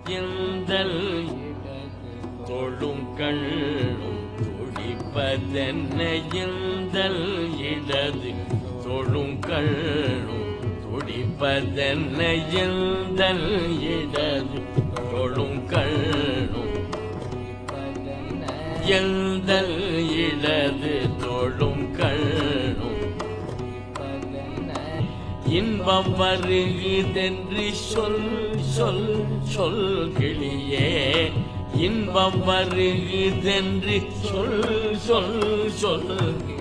எந்தல் தொழும் கண்ணும் துடிப்பதென்ன எந்தல் இடது தொழும் கண்ணும் துடிப்பதென்ன எந்தல் இடது தொழும் கண்ணும் எந்தல் இடது தொழும் கண்ணும் இன்பம் வருகுதென்று சொல் சொல் சொல் கிளியே இன்பம் வருகுதென்று சொல் சொல் சொல்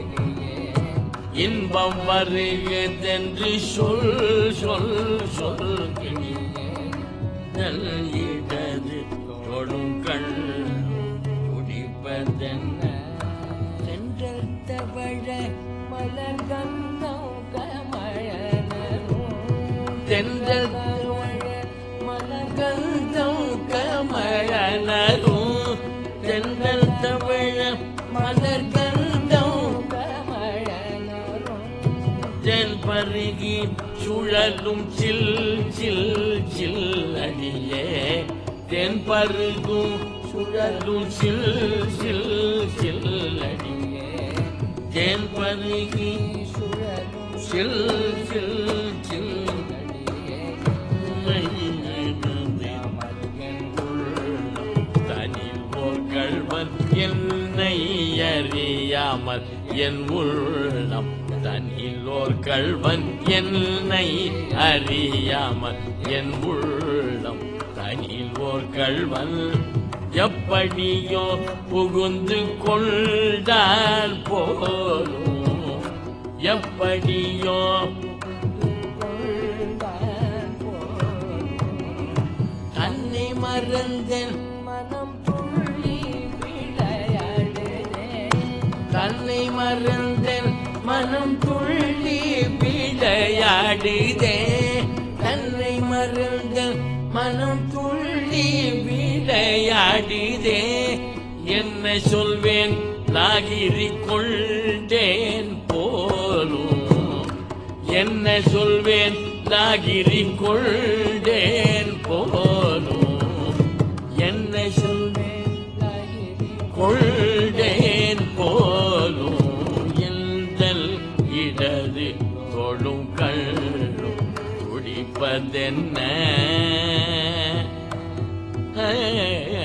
இன்பம் வருகுதென்று சொல் சொல் சொல் கிளியே நல் இடது தொழும் கண் குடிப்பதென்ன சென்றல் தவழ மலர் கந்தம் கமழனரும் தென்றல் தவழ மலர் கந்தம் கமழனரும் தென்றல் தவழ மலர் கந்தம் கமழனரும் தென் பருகி சுழலும் சில் சில் சில் அடியே தென் பருகும் சுழலும் சில் சில் சில் அடியே தென் பருகி சுழலும் சில் சில் சில் தனில் ஓர் கள்வன் என்னை அறியாமல் என் உள்ளம் தனில் ஓர் கள்வன் என்னை அறியாமல் என் உள்ளம் தனில் ஓர் கள்வன் எப்படியோ புகுந்து கொண்டால் போலும் எப்படியோ கொண்டான் போலும் தன்னை மறந்தேன் மனம் துள்ளி விளையாடுதே தன்னை மறந்தேன் மனம் துள்ளி விளையாடுதே தன்னை மறந்தேன் மனம் துள்ளி விளையாடுதே என்ன சொல்வேன் நாகிரி கொண்டேன் போலும் என்ன சொல்வேன் நாகிரி கொண்டேன் போலும் என்ன சொல்வேன் லாகிரி கொள்டேன் போலும் எந்தல் இடது தொழும் கள்ளும் துடிப்பதென்ன